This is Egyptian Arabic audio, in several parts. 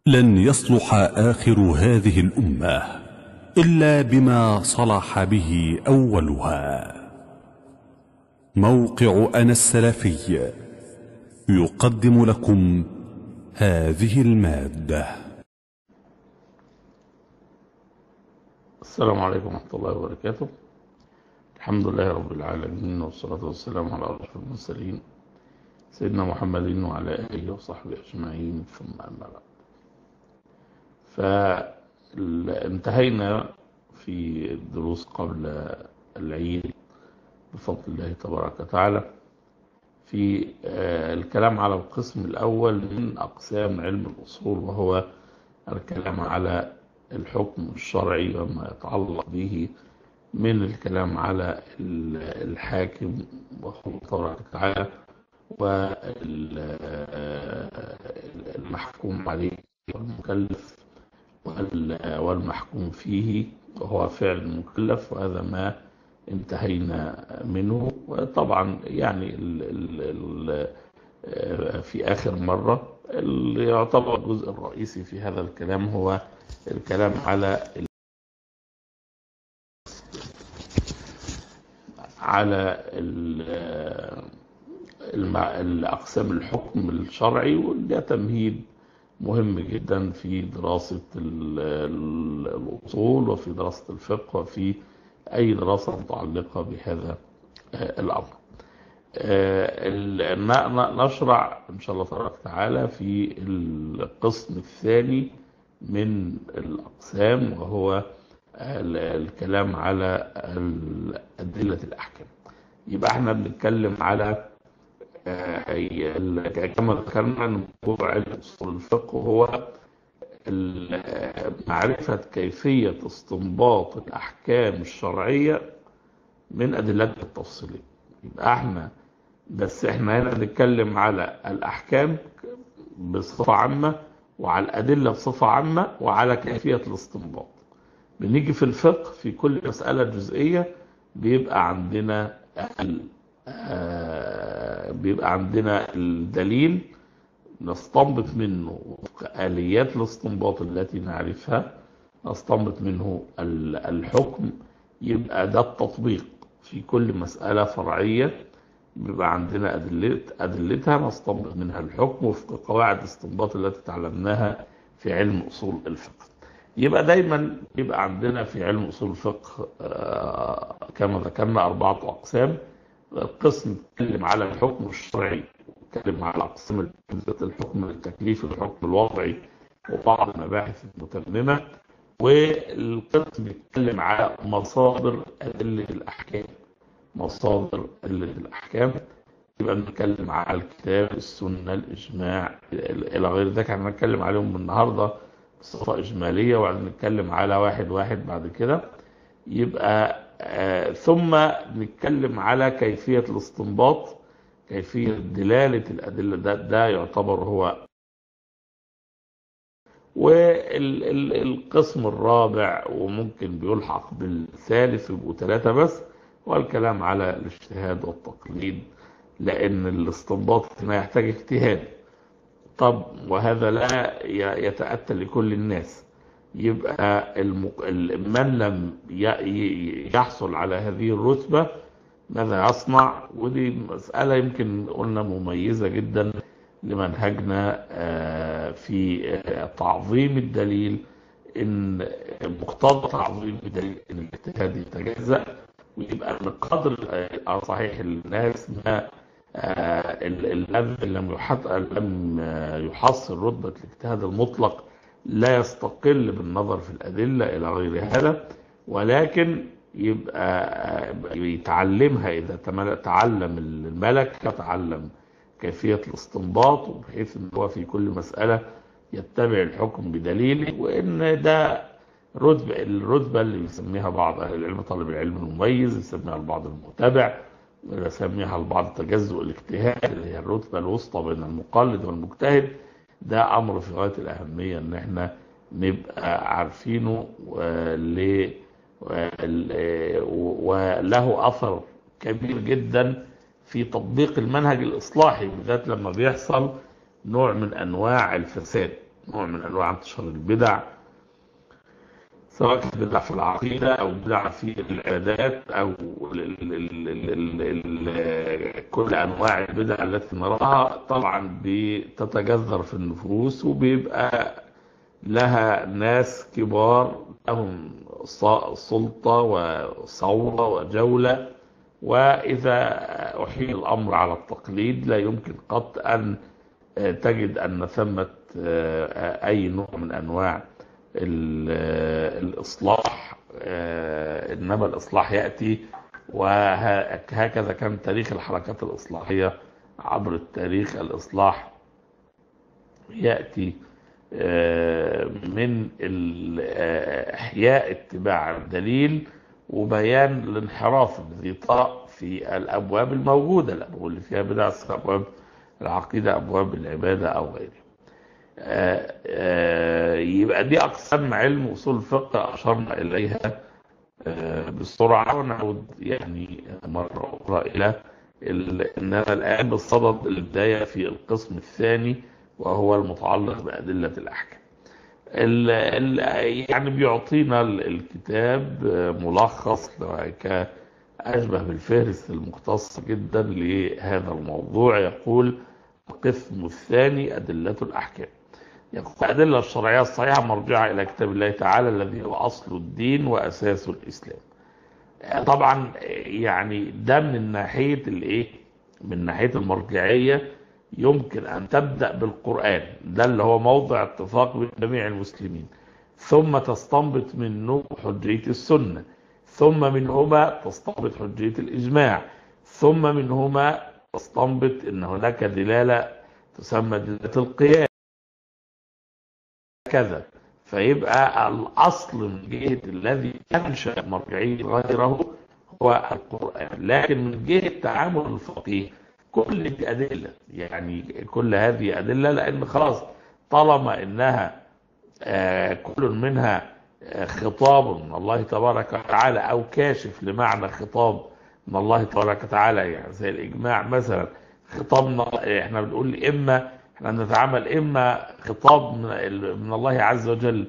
لن يصلح آخر هذه الأمة إلا بما صلح به أولها موقع أنا السلفي يقدم لكم هذه المادة السلام عليكم ورحمة الله وبركاته الحمد لله رب العالمين والصلاة والسلام على أشرف المرسلين سيدنا محمد وعلى آله وصحبه أجمعين ثم أما بعد فانتهينا في الدروس قبل العيد بفضل الله تبارك وتعالى في الكلام على القسم الأول من أقسام علم الأصول وهو الكلام على الحكم الشرعي وما يتعلق به من الكلام على الحاكم وهو تبارك وتعالى والمحكوم عليه والمكلف والمحكوم فيه وهو فعل المكلف وهذا ما انتهينا منه وطبعا يعني ال ال ال في آخر مرة اللي يعتبر الجزء الرئيسي في هذا الكلام هو الكلام على على الأقسام الحكم الشرعي وده تمهيد مهم جدا في دراسة الأصول وفي دراسة الفقه وفي أي دراسة متعلقة بهذا الأمر نشرع إن شاء الله تبارك وتعالى في القسم الثاني من الأقسام وهو الكلام على أدلة الأحكام يبقى احنا بنتكلم على كما ذكرنا ان موضوع علم اصول الفقه هو معرفة كيفية استنباط الأحكام الشرعية من أدلتها التفصيلية يبقى احنا بس احنا هنا نتكلم على الأحكام بصفة عامة وعلى الأدلة بصفة عامة وعلى كيفية الاستنباط بنيجي في الفقه في كل مسألة جزئية بيبقى عندنا بيبقى عندنا الدليل نستنبط منه آليات الاستنباط التي نعرفها نستنبط منه الحكم يبقى ده التطبيق في كل مسألة فرعية بيبقى عندنا أدلة أدلتها نستنبط منها الحكم وفق قواعد الاستنباط التي تعلمناها في علم أصول الفقه يبقى دايما يبقى عندنا في علم أصول الفقه كما ذكرنا أربعة أقسام قسم يتكلم على الحكم الشرعي يتكلم على أقسام الحكم التكليفي والحكم الوضعي وبعض المباحث المتممة والقسم يتكلم على مصادر أدلة الأحكام مصادر أدلة الأحكام يبقى بنتكلم على الكتاب السنة الإجماع إلى غير ذلك احنا هنتكلم عليهم النهارده بصفة إجمالية وبعدين نتكلم على واحد واحد بعد كده يبقى آه ثم نتكلم على كيفية الاستنباط كيفية دلالة الأدلة ده, ده يعتبر هو والقسم الرابع وممكن بيلحق بالثالث يبقوا ثلاثة بس والكلام على الاجتهاد والتقليد لأن الاستنباط هنا يحتاج اجتهاد طب وهذا لا يتأتى لكل الناس يبقى من لم يحصل على هذه الرتبة ماذا يصنع ودي مسألة يمكن قلنا مميزة جدا لمنهجنا في تعظيم الدليل ان مقتضى تعظيم الدليل ان الاجتهاد يتجزأ ويبقى من قدر صحيح الناس ما الذي لم لم يحصل رتبة الاجتهاد المطلق لا يستقل بالنظر في الأدلة إلى غير هذا ولكن يبقى يتعلمها إذا تعلم الملك يتعلم كيفية الاستنباط بحيث أن هو في كل مسألة يتبع الحكم بدليله وإن ده رتبة الرتبة اللي بيسميها بعض أهل العلم طالب العلم المميز يسميها البعض المتبع ويسميها البعض تجزؤ الاجتهاد اللي هي الرتبة الوسطى بين المقلد والمجتهد ده أمر في غاية الأهمية إن إحنا نبقى عارفينه ل وله أثر كبير جدا في تطبيق المنهج الإصلاحي بالذات لما بيحصل نوع من أنواع الفساد نوع من انواع انتشار البدع سواء كانت بدع في العقيدة أو بدع في العبادات أو ال ال ال ال ال ال كل أنواع البدع التي نراها طبعا بتتجذر في النفوس وبيبقى لها ناس كبار لهم سلطة وثورة وجولة وإذا أحيل الأمر على التقليد لا يمكن قط أن تجد أن ثمة أي نوع من أنواع الإصلاح إنما الإصلاح يأتي وهكذا كان تاريخ الحركات الإصلاحية عبر التاريخ الإصلاح يأتي من إحياء اتباع الدليل وبيان الانحراف الذي طرأ في الأبواب الموجودة الأبواب اللي فيها بدع أبواب العقيدة أبواب العبادة أو غيره آآ آآ يبقى دي أقسام علم أصول الفقه أشرنا إليها بسرعة ونعود يعني مرة أخرى إلى أننا الآن بالصدد البداية في القسم الثاني وهو المتعلق بأدلة الأحكام ال ال يعني بيعطينا الكتاب ملخص أشبه بالفهرس المختص جدا لهذا الموضوع يقول القسم الثاني أدلة الأحكام يقول الأدلة الشرعية الصحيحة مرجعة إلى كتاب الله تعالى الذي هو أصل الدين وأساس الإسلام طبعا يعني ده من ناحية الإيه من ناحية المرجعية يمكن أن تبدأ بالقرآن ده اللي هو موضع اتفاق بين جميع المسلمين ثم تستنبط منه حجية السنة ثم منهما تستنبط حجية الإجماع ثم منهما تستنبط أن هناك دلالة تسمى دلالة القياس كذا فيبقى الأصل من جهة الذي أنشأ مرجعية غيره هو القرآن لكن من جهة تعامل الفقيه كل دي أدلة يعني كل هذه أدلة لأن خلاص طالما إنها آه كل منها آه خطاب من الله تبارك وتعالى أو كاشف لمعنى خطاب من الله تبارك وتعالى يعني زي الإجماع مثلا خطابنا احنا بنقول إما احنا نتعامل إما خطاب من الله عز وجل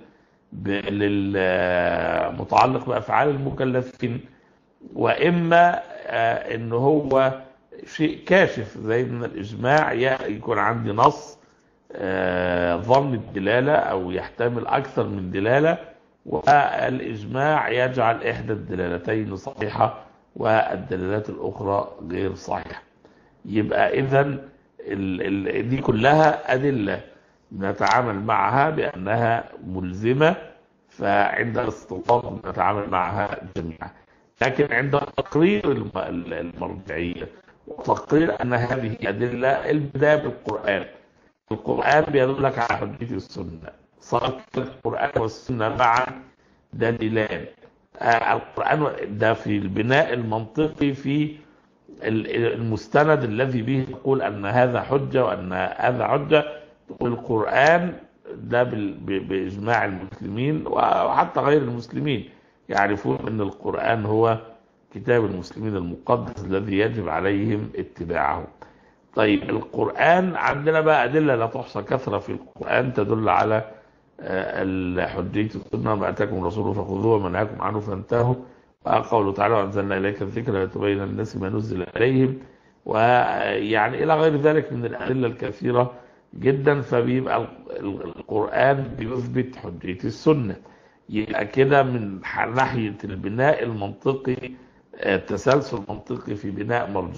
متعلق بأفعال المكلفين وإما آه إن هو شيء كاشف زي من الإجماع يكون عندي نص ظن الدلالة أو يحتمل أكثر من دلالة والإجماع يجعل إحدى الدلالتين صحيحة والدلالات الأخرى غير صحيحة يبقى إذا دي كلها أدلة نتعامل معها بأنها ملزمة فعند الاستطلاق نتعامل معها جميعا لكن عند تقرير المرجعية وتقرير أن هذه أدلة البداية بالقرآن القرآن بيدلك على حجية السنة صارت القرآن والسنة معا دليلان آه القرآن ده في البناء المنطقي في المستند الذي به يقول أن هذا حجة وأن هذا حجة القرآن ده بإجماع المسلمين وحتى غير المسلمين يعرفون أن القرآن هو كتاب المسلمين المقدس الذي يجب عليهم اتباعه طيب القرآن عندنا بقى أدلة لا تحصى كثرة في القرآن تدل على حجية السنة ما أتاكم الرسول فخذوه وما نهاكم عنه فانتهوا وقوله تعالى وأنزلنا إليك الذكر لتبين للناس ما نزل إليهم ويعني إلى غير ذلك من الأدلة الكثيرة جدا فبيبقى القرآن بيثبت حجية السنة يبقى كده من ناحية البناء المنطقي التسلسل المنطقي في بناء مرجع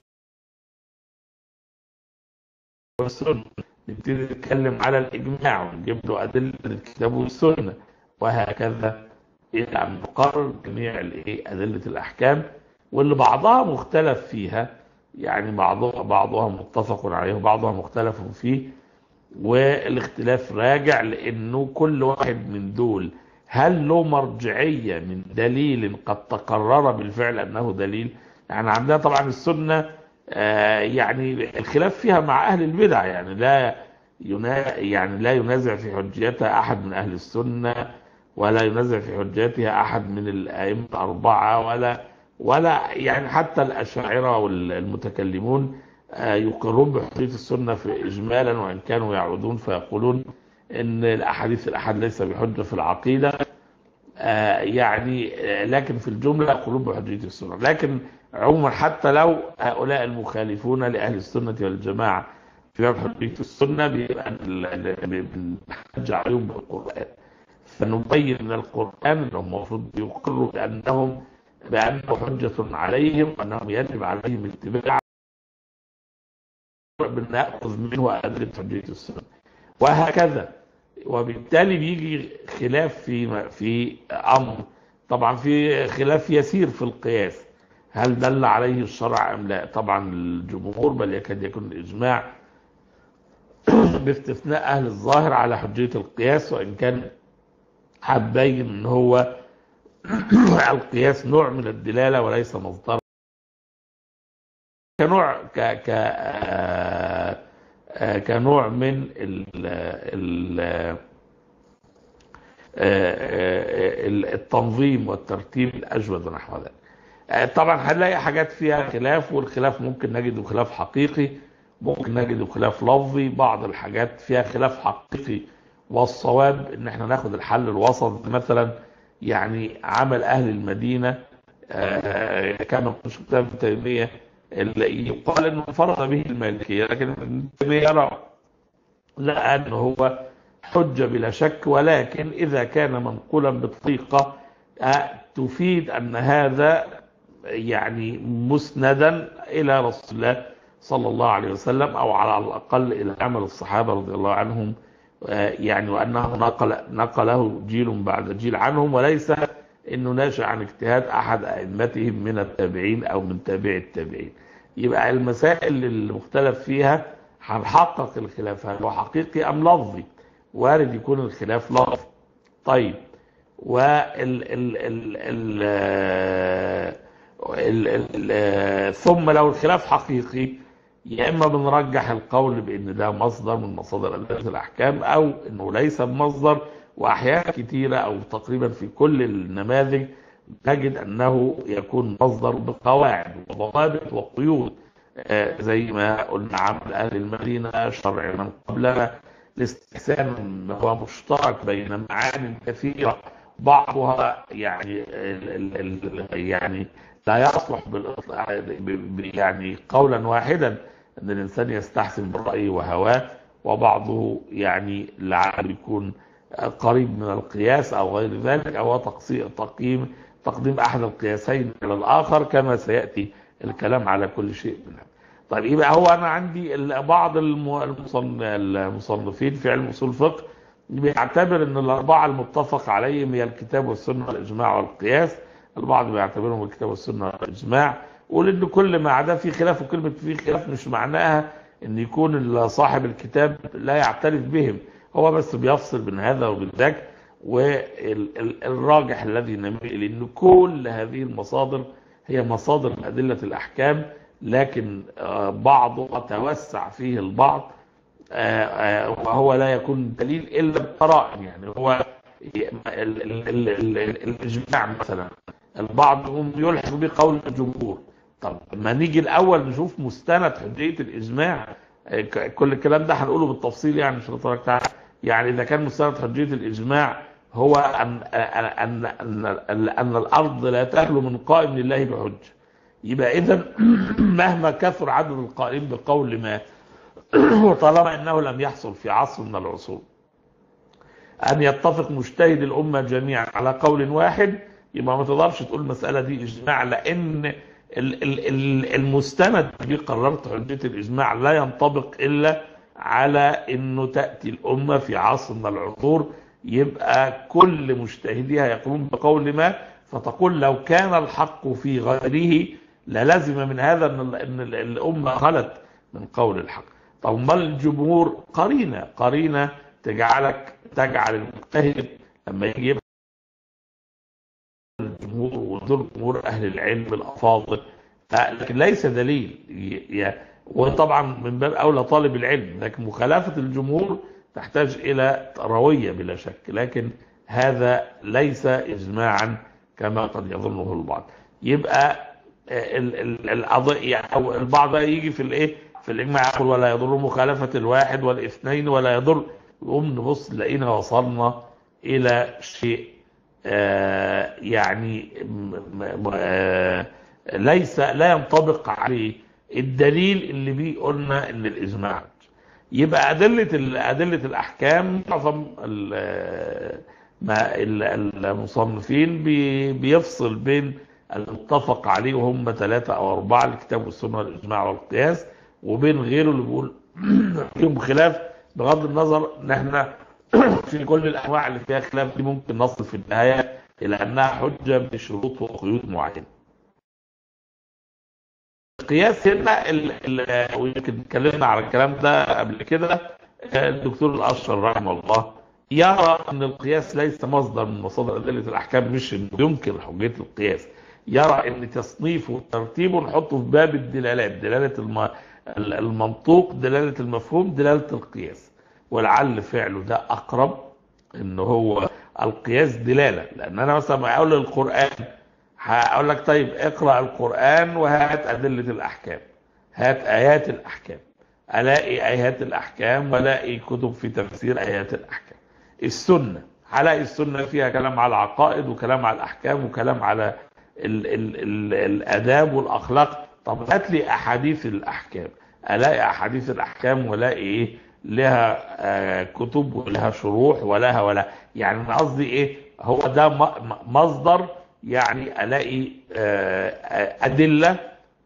والسنة نبتدي نتكلم على الإجماع ونجيب له أدلة الكتاب والسنة وهكذا إلى أن نقرر جميع الإيه أدلة الأحكام واللي بعضها مختلف فيها يعني بعضها بعضها متفق عليه وبعضها مختلف فيه والاختلاف راجع لأنه كل واحد من دول هل له مرجعية من دليل قد تقرر بالفعل أنه دليل يعني عندنا طبعا السنة آه يعني الخلاف فيها مع أهل البدع يعني لا ينا يعني لا ينازع في حجيتها أحد من أهل السنة ولا ينازع في حجيتها أحد من الأئمة الأربعة ولا ولا يعني حتى الأشاعرة والمتكلمون آه يقرون بحجية السنة في إجمالا وإن كانوا يعودون فيقولون ان الاحاديث الاحاد ليس بحجه في العقيده آه، يعني آه، لكن في الجمله يقولون بحجيه السنه لكن عموما حتى لو هؤلاء المخالفون لاهل السنه والجماعه في باب حجيه السنه بيبقى ال- ال- بنحج عليهم بالقران فنبين من القران انهم المفروض يقروا بانهم بانه حجه عليهم وانهم يجب عليهم اتباع بناخذ منه ادله حجيه السنه وهكذا وبالتالي بيجي خلاف في في امر طبعا في خلاف يسير في القياس هل دل عليه الشرع ام لا طبعا الجمهور بل يكاد يكون الاجماع باستثناء اهل الظاهر على حجيه القياس وان كان هتبين ان هو القياس نوع من الدلاله وليس مصدر كنوع ك ك آه، آه، كنوع من ال ال آه، آه، ال- التنظيم والترتيب الاجود ونحو ذلك. آه، طبعا هنلاقي حاجات فيها خلاف والخلاف ممكن نجده خلاف حقيقي ممكن نجده خلاف لفظي بعض الحاجات فيها خلاف حقيقي والصواب ان احنا ناخد الحل الوسط مثلا يعني عمل اهل المدينه آه، كما في كتاب ابن تيميه اللي يقال انه انفرد به المالكيه لكن ابن تيميه يرى لا انه هو حجه بلا شك ولكن اذا كان منقولا بطريقه آه، تفيد ان هذا يعني مسندا الى رسول الله صلى الله عليه وسلم او على الاقل الى عمل الصحابه رضي الله عنهم آه، يعني وانه نقل نقله جيل بعد جيل عنهم وليس انه ناشئ عن اجتهاد احد ائمتهم من التابعين او من تابع التابعين يبقى المسائل المختلف فيها هنحقق الخلاف هل هو حقيقي ام لفظي وارد يكون الخلاف لفظي طيب وال ال ال ال ال ال ال ثم لو الخلاف حقيقي يا اما بنرجح القول بان ده مصدر من مصادر ادله الاحكام او انه ليس بمصدر واحيانا كثيره او تقريبا في كل النماذج نجد انه يكون مصدر بقواعد وضوابط وقيود آه، زي ما قلنا عمل اهل المدينه شرع من قبلنا الاستحسان هو مشترك بين معان كثيره بعضها يعني ال ال ال يعني لا يصلح بالإطلاق- ب- ب- يعني قولا واحدا ان الانسان يستحسن بالراي وهواه وبعضه يعني لعل يكون قريب من القياس او غير ذلك او هو تقصي- تقييم تقديم احد القياسين على الاخر كما سياتي الكلام على كل شيء منها. طيب يبقى هو انا عندي ال- بعض الم- المصن- المصنفين في علم اصول الفقه بيعتبر ان الاربعه المتفق عليهم هي الكتاب والسنه والاجماع والقياس البعض بيعتبرهم الكتاب والسنه والاجماع يقول ان كل ما عدا في خلاف وكلمه في خلاف مش معناها ان يكون صاحب الكتاب لا يعترف بهم هو بس بيفصل بين هذا وبين ذاك والراجح الذي نميل ان كل هذه المصادر هي مصادر ادله الاحكام لكن آه، بعضها توسع فيه البعض آه، آه، وهو لا يكون دليل الا بقرائن يعني هو ال- ال- ال- ال- الاجماع مثلا البعض هم يلحق بقول الجمهور طب ما نيجي الاول نشوف مستند حجيه الاجماع آه، ك- كل الكلام ده هنقوله بالتفصيل يعني مش هنتطرق تعالى يعني اذا كان مستند حجيه الاجماع هو ان ان ان ان, أن الارض لا تخلو من قائم لله بحجه يبقى اذا مهما كثر عدد القائلين بقول ما وطالما انه لم يحصل في عصر من العصور ان يتفق مجتهد الامه جميعا على قول واحد يبقى ما تقدرش تقول المساله دي اجماع لان ال- ال- ال- المستند اللي قررت حجيه الاجماع لا ينطبق الا على انه تاتي الامه في عصر من العصور يبقى كل مجتهديها يقولون بقول ما فتقول لو كان الحق في غيره للزم من هذا ان ال- ان ال- الامه خلت من قول الحق طب امال الجمهور قرينه قرينه تجعلك تجعل المجتهد لما يجي يبحث الجمهور ودول جمهور اهل العلم الافاضل ف- لكن ليس دليل ي- ي- وطبعا من باب اولى طالب العلم لكن مخالفه الجمهور تحتاج الى رويه بلا شك لكن هذا ليس اجماعا كما قد يظنه البعض يبقى ال- ال- القضية او البعض بقى يجي في الايه في الاجماع يقول ولا يضر مخالفه الواحد والاثنين ولا يضر نقوم نبص لقينا وصلنا الى شيء آه يعني م- م- آه ليس لا ينطبق عليه الدليل اللي بيه قلنا ان الاجماع يبقى ادله ادله الاحكام معظم ال- ما ال- المصنفين بي- بيفصل بين المتفق عليه وهم ثلاثه او اربعه الكتاب والسنه والاجماع والقياس وبين غيره اللي بيقول فيهم خلاف بغض النظر ان احنا في كل الانواع اللي فيها خلاف دي ممكن نصل في النهايه الى انها حجه بشروط وقيود معينه. القياس هنا ال- ال- ويمكن اتكلمنا على الكلام ده قبل كده الدكتور الاشرف رحمه الله يرى ان القياس ليس مصدر من مصادر ادله الاحكام مش انه ينكر حجيه القياس يرى ان تصنيفه وترتيبه نحطه في باب الدلالات دلاله الم... المنطوق دلاله المفهوم دلاله القياس ولعل فعله ده اقرب ان هو القياس دلاله لان انا مثلا اقول القران هقول لك طيب اقرا القران وهات ادله الاحكام هات ايات الاحكام الاقي ايات الاحكام والاقي كتب في تفسير ايات الاحكام السنه هلاقي السنه فيها كلام على العقائد وكلام على الاحكام وكلام على ال ال ال الاداب والاخلاق طب هات لي احاديث الاحكام الاقي احاديث الاحكام والاقي ايه لها آه كتب ولها شروح ولها ولا يعني انا قصدي ايه هو ده م- م- مصدر يعني الاقي آه، آه، ادله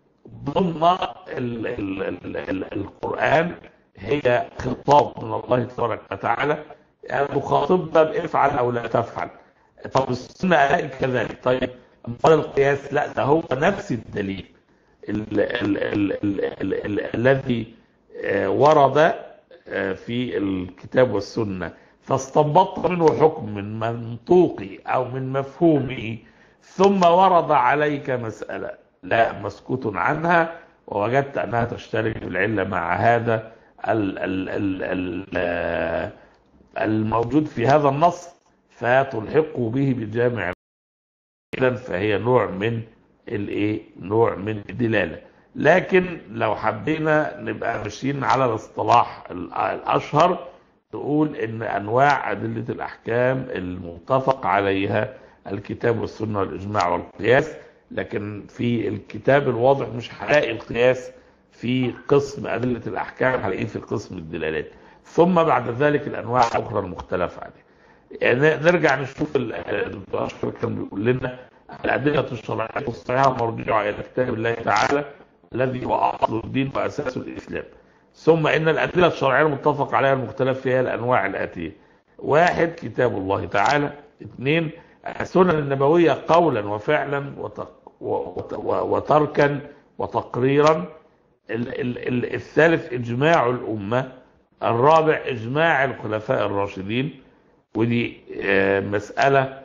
ضمن ال ال ال ال القران هي خطاب من الله تبارك وتعالى يعني مخاطبنا بافعل او لا تفعل طب السنه الاقي كذلك طيب امال القياس لا ده هو نفس الدليل ال- ال- ال- ال- ال- ال- الذي آه، ورد آه، في الكتاب والسنه فاستنبطت منه حكم من منطوقي او من مفهومه ثم ورد عليك مساله لا مسكوت عنها ووجدت انها تشترك في العله مع هذا ال ال ال ال آه، الموجود في هذا النص فتلحقه به بجامع اذا فهي نوع من الايه نوع من الدلاله لكن لو حبينا نبقى ماشيين على الاصطلاح ال- الاشهر تقول ان انواع ادله الاحكام المتفق عليها الكتاب والسنه والاجماع والقياس لكن في الكتاب الواضح مش هلاقي القياس في قسم ادله الاحكام هلاقيه في قسم الدلالات ثم بعد ذلك الانواع الاخرى المختلفه عليها يعني نرجع نشوف ال- الدكتور اشرف كان بيقول لنا الادله الشرعيه الصحيحه مرجعه الى كتاب الله تعالى الذي هو اصل الدين واساس الاسلام ثم ان الادله الشرعيه المتفق عليها المختلف فيها الانواع الاتيه واحد كتاب الله تعالى اثنين السنن النبويه قولا وفعلا وتق- وت- و- وتركا وتقريرا ال- ال- ال- الثالث اجماع الامه الرابع اجماع الخلفاء الراشدين ودي آه، مساله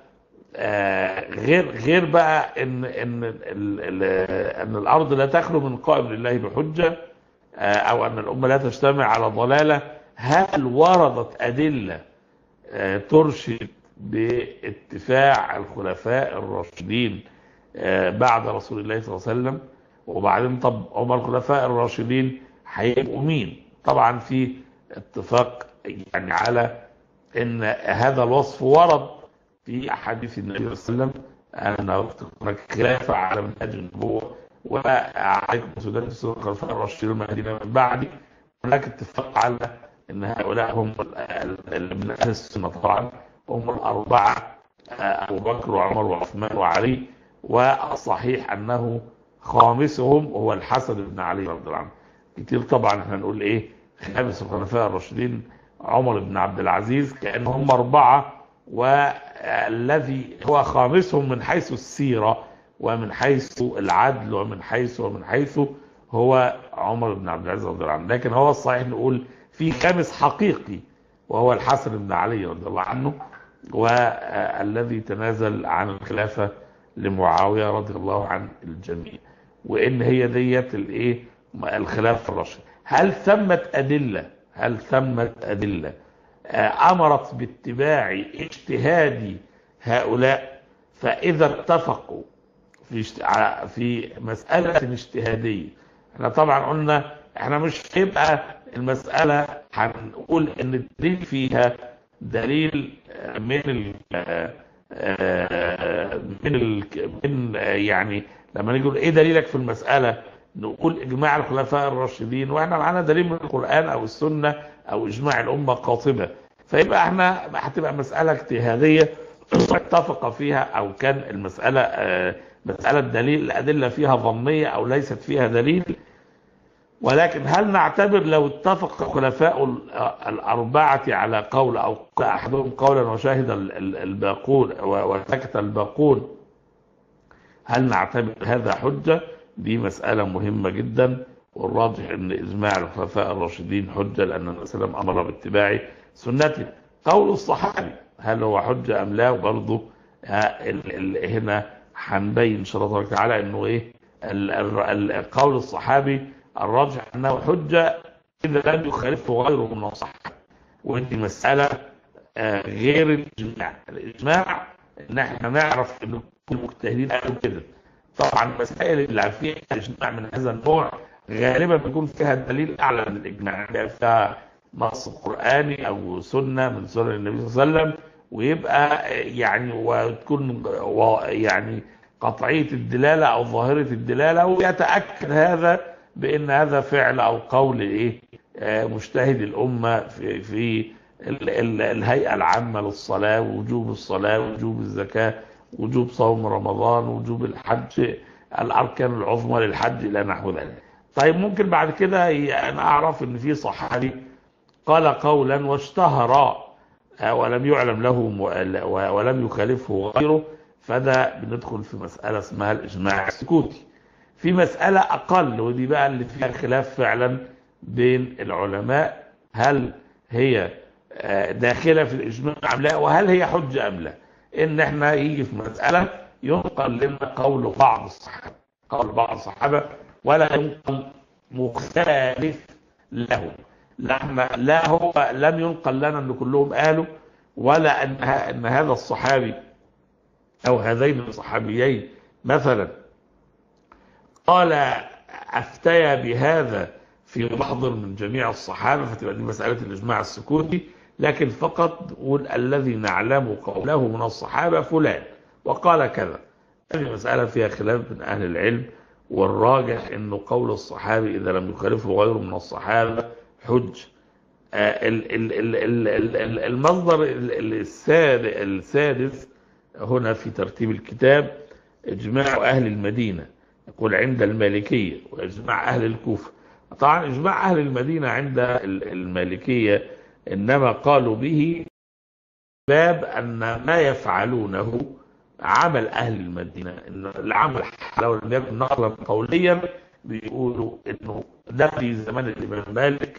آه، غير غير بقى ان ان ال- ال- ان الارض لا تخلو من قائم لله بحجه آه، او ان الامه لا تجتمع على ضلاله هل وردت ادله آه، ترشد باتفاع الخلفاء الراشدين آه، بعد رسول الله صلى الله عليه وسلم وبعدين طب هم الخلفاء الراشدين هيبقوا مين؟ طبعا في اتفاق يعني على ان هذا الوصف ورد في احاديث النبي صلى الله عليه وسلم ان هناك خلافه على منهج النبوه وعليكم سداد السنه الخلفاء الراشدين المهديين من بعدي هناك اتفاق على ان هؤلاء هم ال- ال- من اهل السنه طبعا هم الاربعه آه، ابو بكر وعمر وعثمان وعلي والصحيح انه خامسهم هو الحسن بن علي رضي الله عنه كتير طبعا احنا نقول ايه خامس الخلفاء الراشدين عمر بن عبد العزيز كان هم اربعه والذي هو خامسهم من حيث السيره ومن حيث العدل ومن حيث ومن حيث هو عمر بن عبد العزيز رضي الله عنه لكن هو الصحيح نقول في خامس حقيقي وهو الحسن بن علي رضي الله عنه والذي تنازل عن الخلافه لمعاويه رضي الله عن الجميع وان هي ديت الايه الخلافه الراشده هل ثمت ادله هل ثمت ادله آه، امرت باتباع اجتهاد هؤلاء فاذا اتفقوا في اشت- ع- في مساله اجتهاديه احنا طبعا قلنا احنا مش هيبقى المسألة هنقول ان الدليل فيها دليل من ال من ال من يعني لما نيجي نقول ايه دليلك في المسألة نقول اجماع الخلفاء الراشدين واحنا معانا دليل من القرآن او السنة او اجماع الامة قاطبة فيبقى احنا هتبقى مسألة اجتهادية اتفق فيها او كان المسألة مسألة دليل الادلة فيها ظنية او ليست فيها دليل ولكن هل نعتبر لو اتفق الخلفاء الأربعة على قول أو أحدهم قولا وشاهد الباقون وسكت الباقون هل نعتبر هذا حجة دي مسألة مهمة جدا والراجح أن إجماع الخلفاء الراشدين حجة لأن النبي صلى الله عليه وسلم أمر باتباع سنته قول الصحابي هل هو حجة أم لا وبرضه هنا هنبين إن شاء الله تعالى أنه إيه قول الصحابي الراجح انه حجه اذا لم يخالفه غيره من الصحابه ودي مساله غير الاجماع الاجماع ان احنا نعرف ان كل المجتهدين قالوا كده طبعا المسائل اللي فيها اجماع من هذا النوع غالبا بيكون فيها دليل اعلى من الاجماع يعني فيها نص قراني او سنه من سنن النبي صلى الله عليه وسلم ويبقى يعني وتكون يعني قطعيه الدلاله او ظاهره الدلاله ويتاكد هذا بان هذا فعل او قول ايه مجتهد الامه في في ال ال الهيئه العامه للصلاه ووجوب الصلاه ووجوب الزكاه وجوب صوم رمضان وجوب الحج الاركان العظمى للحج الى نحو ذلك. طيب ممكن بعد كده انا اعرف ان في صحابي قال قولا واشتهر ولم يعلم له ولم يخالفه غيره فده بندخل في مساله اسمها الاجماع السكوتي. في مسألة أقل ودي بقى اللي فيها خلاف فعلا بين العلماء هل هي داخلة في الإجماع أم لا وهل هي حجة أم لا إن إحنا يجي في مسألة ينقل لنا قول بعض الصحابة قول بعض الصحابة ولا ينقل مخالف له لا, لا هو لم ينقل لنا أن كلهم قالوا ولا أن, أن هذا الصحابي أو هذين الصحابيين مثلا قال افتيا بهذا في محضر من جميع الصحابه فتبقى دي مساله الاجماع السكوتي لكن فقط نقول الذي نعلم قوله من الصحابه فلان وقال كذا هذه مساله فيها خلاف من اهل العلم والراجح انه قول الصحابي اذا لم يخالفه غيره من الصحابه حج المصدر السادس هنا في ترتيب الكتاب اجماع اهل المدينه يقول عند المالكية وإجماع أهل الكوفة طبعا إجماع أهل المدينة عند المالكية إنما قالوا به باب أن ما يفعلونه عمل أهل المدينة إن العمل لو لم يكن نقلا قوليا بيقولوا إنه ده في زمان الإمام مالك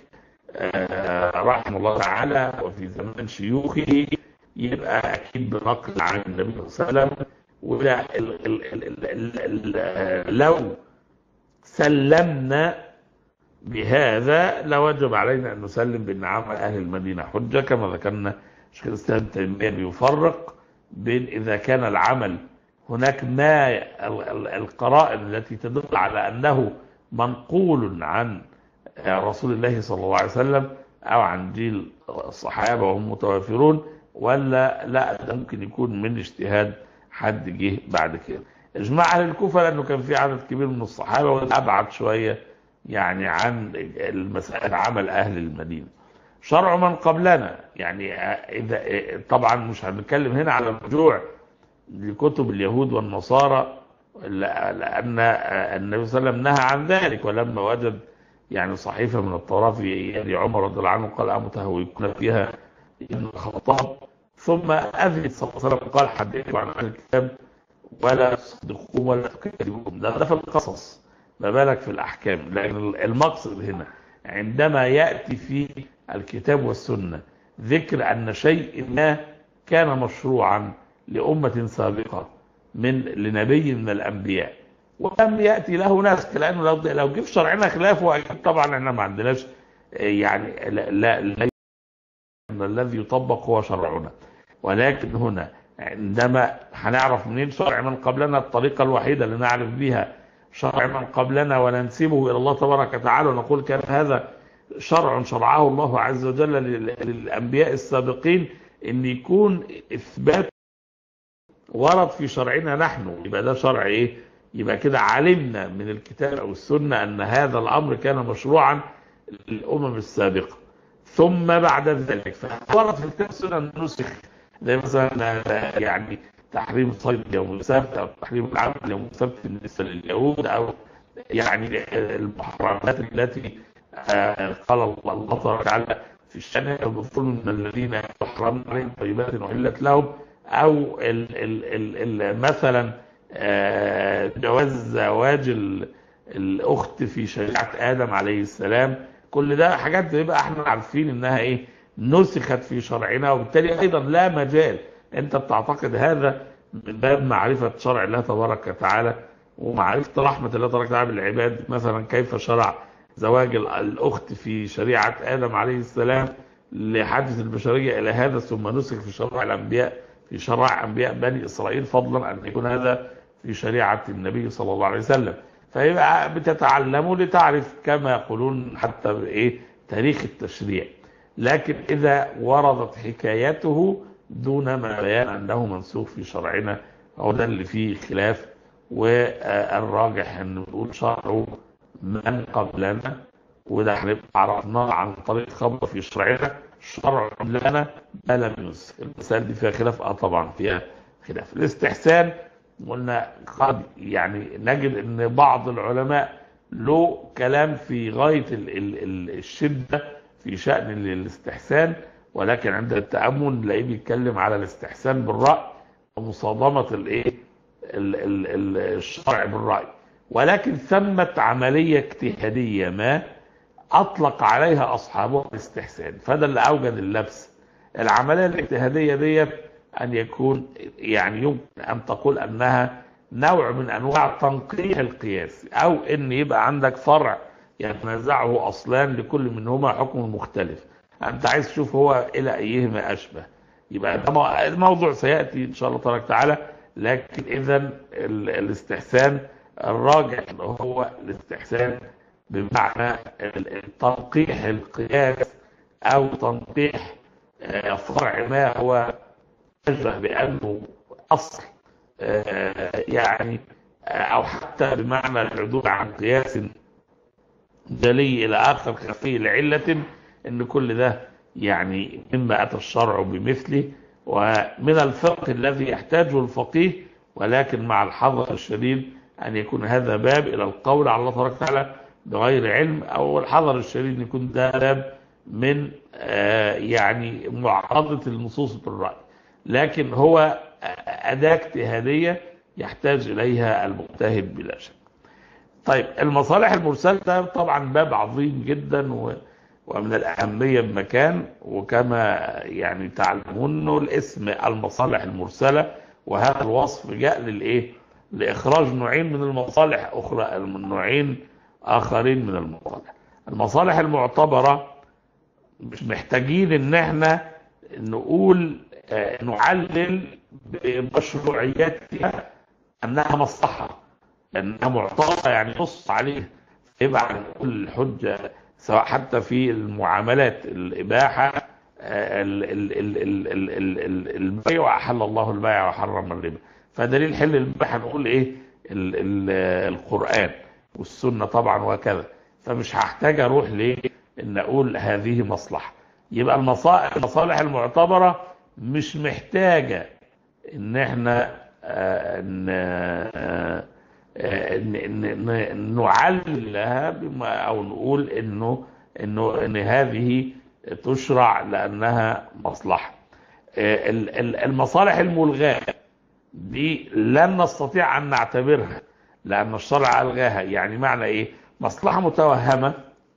رحمه الله تعالى وفي زمان شيوخه يبقى أكيد بنقل عن النبي صلى الله عليه وسلم ولا ال ال ال ال لو سلمنا بهذا لوجب علينا ان نسلم بان عمل اهل المدينه حجه كما ذكرنا شيخ الاسلام تيميه بيفرق بين اذا كان العمل هناك ما القرائن التي تدل على انه منقول عن رسول الله صلى الله عليه وسلم او عن جيل الصحابه وهم متوافرون ولا لا ده ممكن يكون من اجتهاد حد جه بعد كده اجماع اهل الكوفه لانه كان في عدد كبير من الصحابه وابعد شويه يعني عن المسألة عمل اهل المدينه شرع من قبلنا يعني اذا طبعا مش هنتكلم هنا على الرجوع لكتب اليهود والنصارى لان النبي صلى الله عليه وسلم نهى عن ذلك ولما وجد يعني صحيفه من التوراه في يد عمر رضي الله عنه قال امتهوكون فيها ابن الخطاب ثم أذن صلى الله عليه وسلم قال حدثوا عن أهل الكتاب ولا تصدقوهم ولا تكذبوهم ده, ده في القصص ما بالك في الأحكام لكن المقصد هنا عندما يأتي في الكتاب والسنة ذكر أن شيء ما كان مشروعا لأمة سابقة من لنبي من الأنبياء ولم يأتي له ناس لأنه لو لو جه في شرعنا خلافه أكيد طبعا احنا ما عندناش يعني لا, لا, لا الذي يطبق هو شرعنا ولكن هنا عندما هنعرف منين شرع من قبلنا الطريقة الوحيدة اللي نعرف بها شرع من قبلنا وننسبه إلى الله تبارك وتعالى ونقول كان هذا شرع شرعه الله عز وجل لل- للأنبياء السابقين ان يكون اثبات ورد في شرعنا نحن يبقى ده شرع ايه يبقى كده علمنا من الكتاب او السنة ان هذا الامر كان مشروعا للامم السابقة ثم بعد ذلك فورد في الكتاب السنة أنه نسخ زي مثلا يعني تحريم صيد يوم السبت او تحريم العمل يوم السبت بالنسبة لليهود او يعني المحرمات التي آه، قال الله تبارك وتعالى في الشأن المفروض من الذين يحرمون عليهم طيبات أحلت لهم أو ال ال ال ال مثلا آه، جواز زواج ال- الأخت في شريعة آدم عليه السلام كل ده حاجات بيبقى احنا عارفين انها ايه نسخت في شرعنا وبالتالي ايضا لا مجال انت بتعتقد هذا من باب معرفة شرع الله تبارك وتعالى ومعرفة رحمة الله تبارك وتعالى بالعباد مثلا كيف شرع زواج ال- الأخت في شريعة آدم عليه السلام لحادث البشرية إلى هذا ثم نسخ في شرع الأنبياء في شرع أنبياء بني إسرائيل فضلا أن يكون هذا في شريعة النبي صلى الله عليه وسلم فيبقى بتتعلموا لتعرف كما يقولون حتى إيه تاريخ التشريع لكن إذا وردت حكايته دون ما بيان أنه منسوخ في شرعنا هو ده اللي فيه خلاف والراجح أن نقول شرعه من قبلنا وده هنبقى عرفناه عن طريق خبر في شرعنا شرع لنا ما لم ينسخ المسائل دي فيها خلاف اه طبعا فيها خلاف الاستحسان قلنا قد يعني نجد ان بعض العلماء له كلام في غاية ال ال ال الشدة في شأن ال- الاستحسان ولكن عند التأمل نلاقيه بيتكلم على الاستحسان بالرأي ومصادمة الايه ال- ال- ال- الشرع بالرأي ولكن ثمت عملية اجتهادية ما أطلق عليها أصحابها الاستحسان فده اللي أوجد اللبس العملية الاجتهادية ديت أن يكون يعني يمكن أن تقول أنها نوع من أنواع تنقيح القياس أو أن يبقى عندك فرع يتنازعه أصلان لكل منهما حكم مختلف أنت عايز تشوف هو إلى أيهما أشبه يبقى ده مو- الموضوع سيأتي إن شاء الله تبارك وتعالى لكن إذا ال- الاستحسان الراجع هو الاستحسان بمعنى ال- تنقيح القياس أو تنقيح آه، فرع ما هو أشبه بأنه أصل آه، يعني آه، أو حتى بمعنى العدول عن قياس جلي إلى آخر خفي لعلة إن كل ده يعني مما أتى الشرع بمثله ومن الفقه الذي يحتاجه الفقيه ولكن مع الحذر الشديد أن يكون هذا باب إلى القول على الله تبارك وتعالى بغير علم أو الحذر الشديد أن يكون ده باب من آه، يعني معارضة النصوص بالرأي لكن هو أداة اجتهادية يحتاج إليها المجتهد بلا شك طيب المصالح المرسلة ده طبعا باب عظيم جدا و ومن الأهمية بمكان وكما يعني تعلمون إنه الاسم المصالح المرسلة وهذا الوصف جاء للإيه؟ لإخراج نوعين من المصالح أخرى نوعين آخرين من المصالح المصالح المعتبرة مش محتاجين إن احنا نقول آه، نعلل بمشروعيتها أنها مصلحة لأنها معتبرة يعني نص عليها يبقى نقول الحجة سواء حتى في المعاملات الإباحة آه، ال- ال- ال- ال- ال- ال- ال- البيع وأحل الله البيع وحرم الربا فدليل حل البيع هنقول إيه ال- ال- القرآن والسنة طبعا وكذا فمش هحتاج أروح ليه إن أقول هذه مصلحة يبقى المصا- المصالح المعتبرة مش محتاجة إن إحنا آه، ن- آه، آه، ن- ن- ن- نعللها بما او نقول انه انه ان هذه تشرع لانها مصلحه آه، ال- ال- المصالح الملغاه دي لن نستطيع ان نعتبرها لان الشرع الغاها يعني معنى ايه مصلحه متوهمه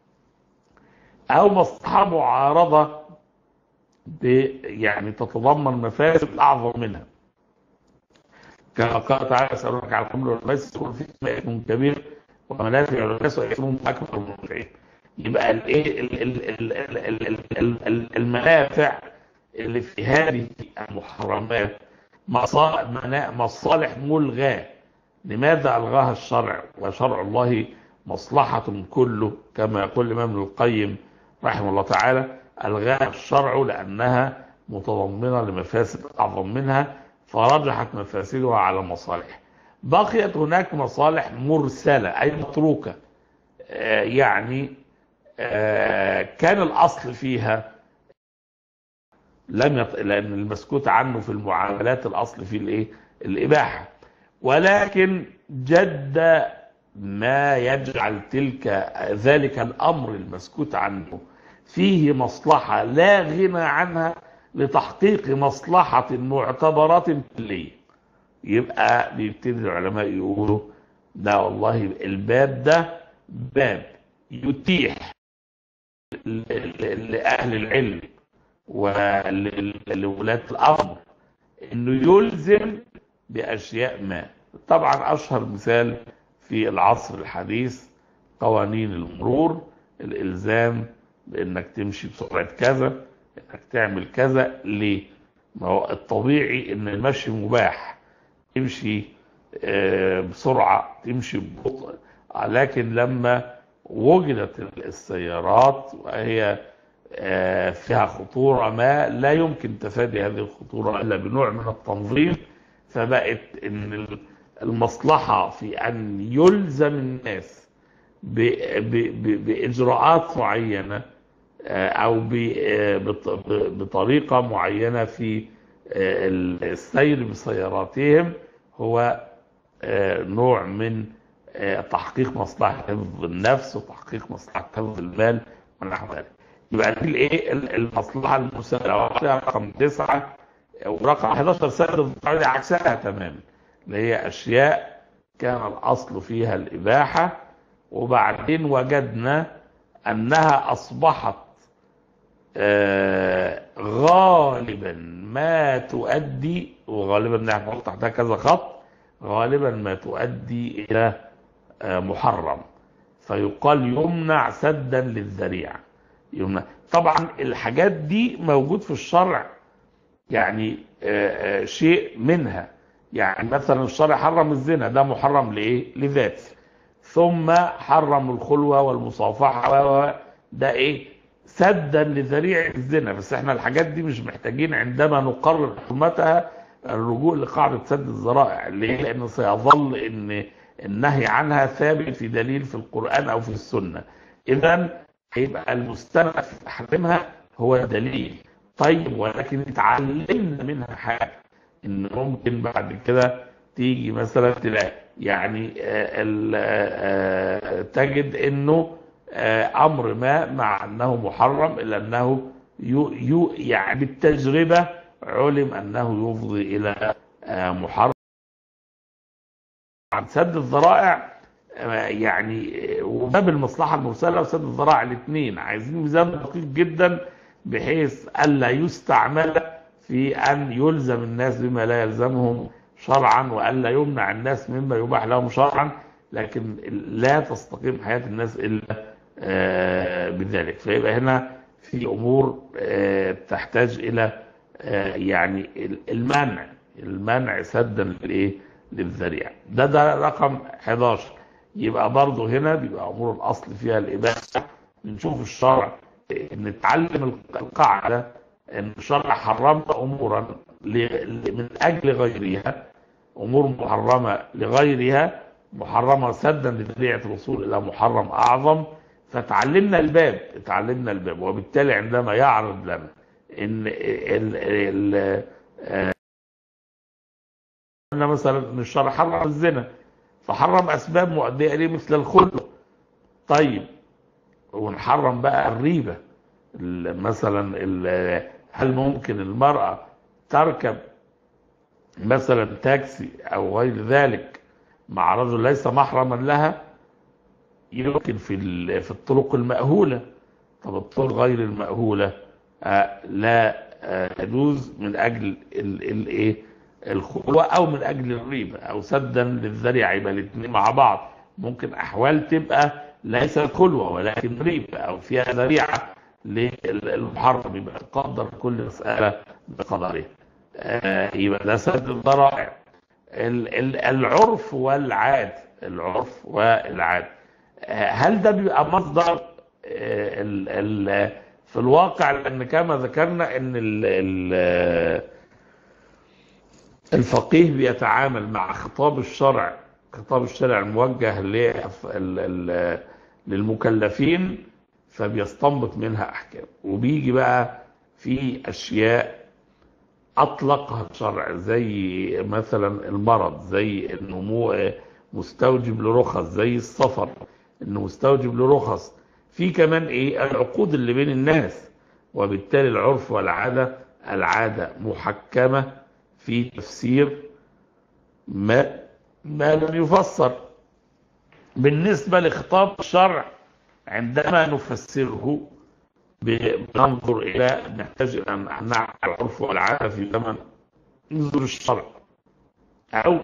او مصلحه معارضه ب- يعني تتضمن مفاسد اعظم منها كما قال تعالى يسألونك عن الخمر والميسر قل فيهما إثم كبير ومنافع للناس وإثمهم أكبر من نفعهم يبقى الايه ال- ال- ال- ال- ال- ال- ال- ال- المنافع اللي في هذه المحرمات مصا- منا- مصالح ملغاة لماذا ألغاها الشرع وشرع الله مصلحة كله كما يقول الإمام ابن القيم رحمه الله تعالى ألغاها الشرع لأنها متضمنة لمفاسد أعظم منها فرجحت مفاسدها على مصالح بقيت هناك مصالح مرسلة أي متروكة آه، يعني آه، كان الأصل فيها لم يط... لأن المسكوت عنه في المعاملات الأصل فيه الإيه؟ الإباحة ولكن جد ما يجعل تلك ذلك الأمر المسكوت عنه فيه مصلحة لا غنى عنها لتحقيق مصلحة معتبرة كلية يبقى بيبتدي العلماء يقولوا ده والله الباب ده باب يتيح ل- ل- لأهل العلم ولولاة الأمر إنه يلزم بأشياء ما طبعا أشهر مثال في العصر الحديث قوانين المرور الإلزام بإنك تمشي بسرعة كذا إنك تعمل كذا ليه؟ ما هو الطبيعي إن المشي مباح تمشي آه، بسرعة تمشي ببطء لكن لما وجدت السيارات وهي آه، فيها خطورة ما لا يمكن تفادي هذه الخطورة إلا بنوع من التنظيم فبقت إن المصلحة في أن يلزم الناس ب- ب- ب- بإجراءات معينة آه، أو ب- آه، بط- ب- بطريقة معينة في آه، السير بسياراتهم هو آه، نوع من آه، تحقيق مصلحة حفظ النفس وتحقيق مصلحة حفظ المال ونحو ذلك. يبقى دي الايه ال- المصلحة المساوية رقم تسعة ورقم 11 سد الضرائب عكسها تماما اللي هي أشياء كان الأصل فيها الإباحة وبعدين وجدنا أنها أصبحت آه، غالبا ما تؤدي وغالبا نحن تحتها كذا خط غالبا ما تؤدي إلى آه، محرم فيقال يمنع سدا للذريعة يمنع طبعا الحاجات دي موجود في الشرع يعني آه، آه، شيء منها يعني مثلا الشرع حرم الزنا ده محرم لايه لذاته ثم حرم الخلوة والمصافحة و- و- ده ايه سدا لذريع الزنا بس احنا الحاجات دي مش محتاجين عندما نقرر حرمتها الرجوع لقاعدة سد الذرائع ليه لان سيظل ان النهي عنها ثابت في دليل في القرآن او في السنة اذا هيبقى المستند في تحريمها هو دليل طيب ولكن اتعلمنا منها حاجة ان ممكن بعد كده تيجي مثلا تلاقي يعني آه، ال- آه، آه، تجد انه آه، امر ما مع انه محرم الا انه يو يو يعني بالتجربه علم انه يفضي الى آه، محرم عن سد الذرائع آه، يعني آه، وباب المصلحه المرسله وسد الذرائع الاثنين عايزين ميزان دقيق جدا بحيث الا يستعمل في ان يلزم الناس بما لا يلزمهم شرعا والا يمنع الناس مما يباح لهم شرعا لكن لا تستقيم حياه الناس الا آه، بذلك فيبقى هنا في امور آه، تحتاج الى آه، يعني المنع المنع سدا للايه للذريعه ده ده رقم 11 يبقى برضه هنا بيبقى امور الاصل فيها الاباحه بنشوف الشرع نتعلم القاعده ان الشرع حرم امورا ل- من اجل غيرها امور محرمه لغيرها محرمه سدا لذريعه الوصول الى محرم اعظم فتعلمنا الباب اتعلمنا الباب وبالتالي عندما يعرض لنا ان ال ال آه، قلنا مثلا ان الشرع حرم الزنا فحرم اسباب مؤديه اليه مثل الخلق طيب ونحرم بقى الريبه ال- مثلا ال- هل ممكن المراه تركب مثلا تاكسي او غير ذلك مع رجل ليس محرما لها يمكن في ال- في الطرق المأهولة طب الطرق غير المأهولة آه، لا آه، يجوز من أجل ال- ال- إيه الخلوة أو من أجل الريبة أو سدا للذريعة يبقى الاثنين مع بعض ممكن أحوال تبقى ليست خلوة ولكن ريبة أو فيها ذريعة للمحرم يبقى قدر كل مسألة بقدرها آه، يبقى ده سد الذرائع ال- ال- العرف والعاد العرف والعاد آه، هل ده بيبقى مصدر آه، ال ال في الواقع لان كما ذكرنا ان ال ال الفقيه بيتعامل مع خطاب الشرع خطاب الشرع الموجه ل- ال- ال- للمكلفين فبيستنبط منها احكام وبيجي بقى في اشياء اطلقها الشرع زي مثلا المرض زي انه مو مستوجب لرخص زي السفر انه مستوجب لرخص في كمان ايه العقود اللي بين الناس وبالتالي العرف والعاده العاده محكمه في تفسير ما ما لم يفسر بالنسبه لخطاب الشرع عندما نفسره بننظر الى نحتاج الى ان نعمل العرف والعاده في زمن نزول الشرع او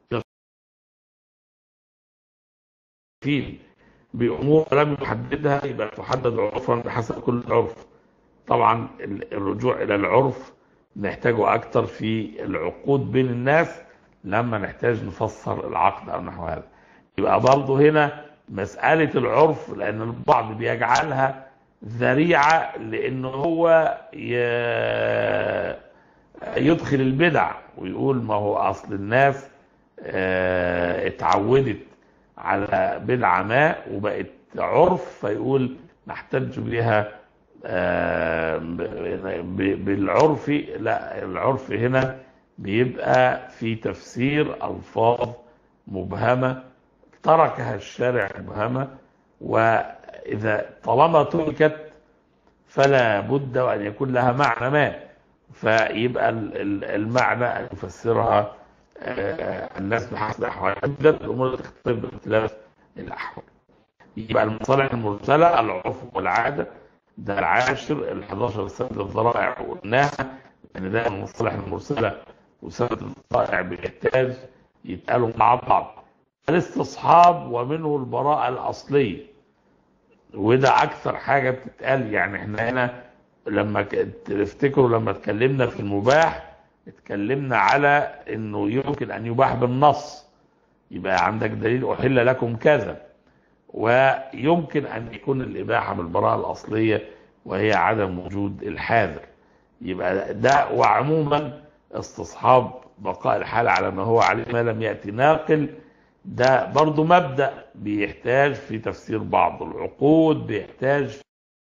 في بامور لم يحددها يبقى تحدد عرفا بحسب كل عرف طبعا ال- الرجوع الى العرف نحتاجه اكتر في العقود بين الناس لما نحتاج نفسر العقد او نحو هذا يبقى برضه هنا مسألة العرف لأن البعض بيجعلها ذريعة لأنه هو ي- يدخل البدع ويقول ما هو أصل الناس آه، اتعودت على بدعة ما وبقت عرف فيقول نحتج بها آه، ب- ب- بالعرف لا العرف هنا بيبقى في تفسير ألفاظ مبهمة تركها الشارع مبهمة وإذا طالما تركت فلا بد وأن يكون لها معنى ما فيبقى ال- ال- المعنى أن يفسرها آه، الناس بحسب أحوالها ده الأمور اللي تختلف باختلاف الأحوال يبقى المصالح المرسلة العرف والعادة ده العاشر ال 11 سنة الذرائع قلناها ان ده المصالح المرسلة وسنة الذرائع بيحتاج يتقالوا مع بعض الاستصحاب ومنه البراءة الأصلية وده أكثر حاجة بتتقال يعني احنا هنا لما ك- تفتكروا لما اتكلمنا في المباح اتكلمنا على انه يمكن ان يباح بالنص يبقى عندك دليل احل لكم كذا ويمكن ان يكون الاباحه بالبراءه الاصليه وهي عدم وجود الحاذر يبقى ده وعموما استصحاب بقاء الحال على ما هو عليه ما لم ياتي ناقل ده برضو مبدا بيحتاج في تفسير بعض العقود بيحتاج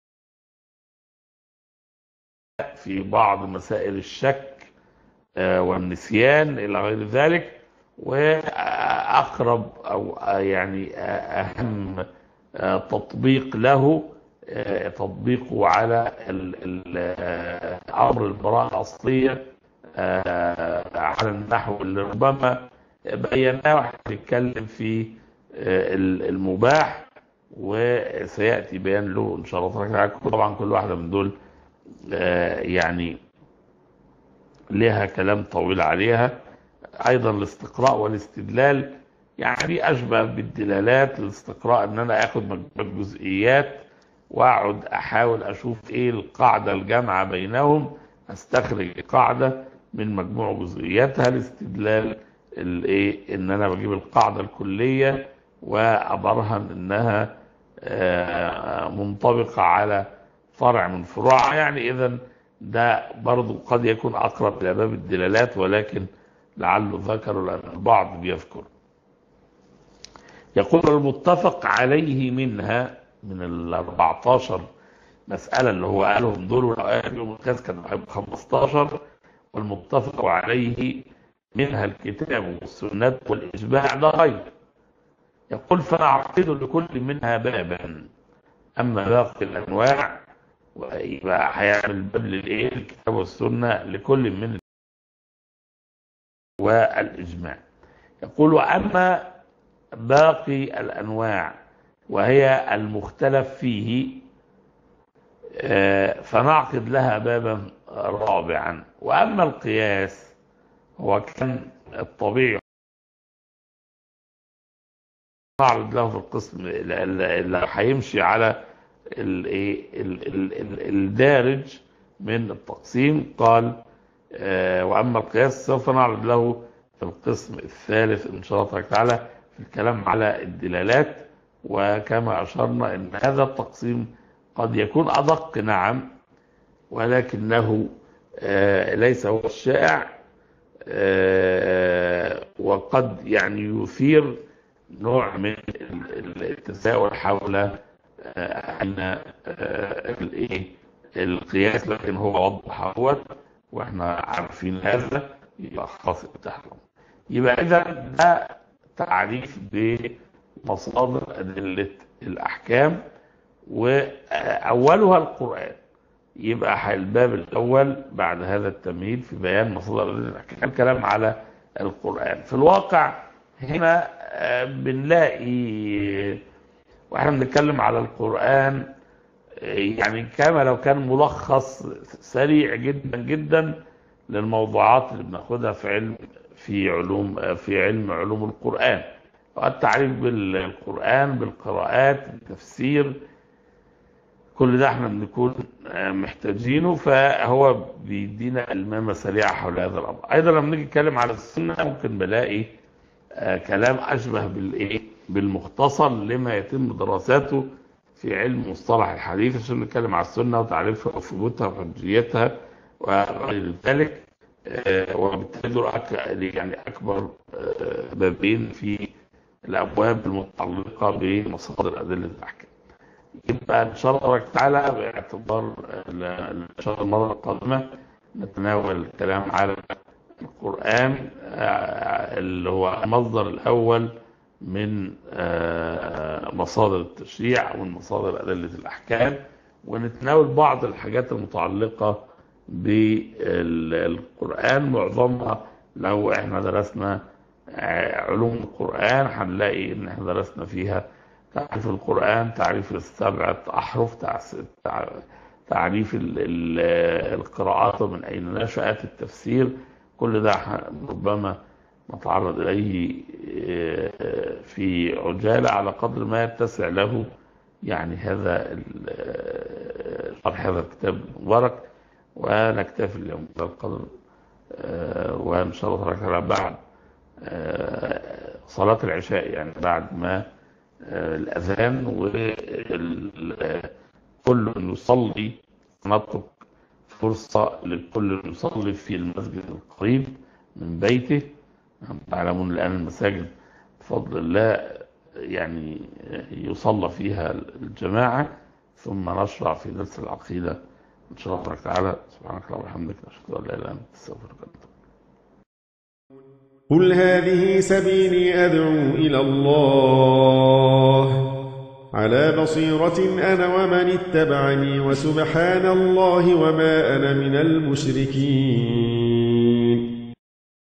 في بعض مسائل الشك آه، والنسيان الى غير ذلك واقرب او آه، يعني آه، اهم آه، تطبيق له آه، تطبيقه على ال- ال- آه، امر البراءه الاصليه آه، على النحو اللي ربما بيناه واحنا بنتكلم في آه، ال- المباح وسياتي بيان له ان شاء الله تعالى طبعا كل واحده من دول آه، يعني لها كلام طويل عليها ايضا الاستقراء والاستدلال يعني اشبه بالدلالات الاستقراء ان انا اخد مجموعه جزئيات واقعد احاول اشوف ايه القاعده الجامعه بينهم استخرج قاعده من مجموع جزئياتها الاستدلال الايه ان انا بجيب القاعده الكليه وابرهن انها آه، منطبقه على فرع من فروعها يعني اذا ده برضو قد يكون اقرب الى باب الدلالات ولكن لعله ذكر لان البعض بيذكر يقول المتفق عليه منها من ال 14 مسألة اللي هو قالهم دول والأوائل يوم القياس كان هيبقى 15 والمتفق عليه منها الكتاب والسنة والإجماع ده غير يقول فنعقد لكل منها بابا أما باقي الأنواع ويبقى هيعمل باب للإيه الكتاب والسنة لكل من والإجماع يقول وأما باقي الأنواع وهي المختلف فيه آه، فنعقد لها بابا رابعا وأما القياس هو كان الطبيعي نعرض له في القسم اللي هيمشي على الايه ال- ال- ال- الدارج من التقسيم قال آه، واما القياس سوف نعرض له في القسم الثالث ان شاء الله تعالى في الكلام على الدلالات وكما اشرنا ان هذا التقسيم قد يكون أدق نعم ولكنه آه، ليس هو الشائع آه، وقد يعني يثير نوع من ال- التساؤل حول آه، أن آه، الإيه القياس لكن هو وضح هو واحنا عارفين هذا يبقى خلاص التحرم يبقى إذا ده تعريف بمصادر أدلة الأحكام وأولها القرآن يبقى الباب الأول بعد هذا التمهيد في بيان مصادر أدلة الأحكام الكلام على القرآن في الواقع هنا آه، بنلاقي واحنا بنتكلم على القرآن آه، يعني كما لو كان ملخص سريع جدا جدا للموضوعات اللي بناخدها في علم في علوم آه، في علم علوم القرآن التعريف بالقرآن بالقراءات التفسير كل ده احنا بنكون آه، محتاجينه فهو بيدينا المامة سريعة حول هذا الأمر أيضا لما نيجي نتكلم على السنة ممكن بلاقي آه، كلام أشبه بالإيه بالمختصر لما يتم دراساته في علم مصطلح الحديث عشان نتكلم على السنة وتعريفها وثبوتها وحجيتها وغير ذلك آه، وبالتالي دول أك- يعني أكبر آه، بابين في الأبواب المتعلقة بمصادر أدلة الأحكام يبقى إن شاء الله تبارك وتعالى باعتبار ال- إن شاء الله المرة القادمة نتناول الكلام على القرآن آه، اللي هو المصدر الأول من آه، مصادر التشريع ومن مصادر أدلة الأحكام ونتناول بعض الحاجات المتعلقة بالقرآن معظمها لو احنا درسنا آه، علوم القرآن هنلاقي ان احنا درسنا فيها تعريف القرآن تعريف السبعة أحرف تعس- تع- تعريف ال- ال- القراءات ومن أين نشأت التفسير كل ده ح- ربما نتعرض إليه آه، في عجالة على قدر ما يتسع له يعني هذا ال- آه، شرح هذا الكتاب المبارك ونكتفي اليوم بهذا القدر آه، وإن شاء الله تبارك وتعالى بعد آه، صلاة العشاء يعني بعد ما آه، الأذان وكل يصلي نترك فرصة لكل يصلي في المسجد القريب من بيته تعلمون الآن المساجد بفضل الله يعني يصلى فيها الجماعة ثم نشرع في درس العقيدة إن شاء الله تبارك وتعالى سبحانك اللهم وبحمدك نشهد أن لا إله إلا أنت نستغفرك ونتوب قل هذه سبيلي أدعو إلى الله على بصيرة أنا ومن اتبعني وسبحان الله وما أنا من المشركين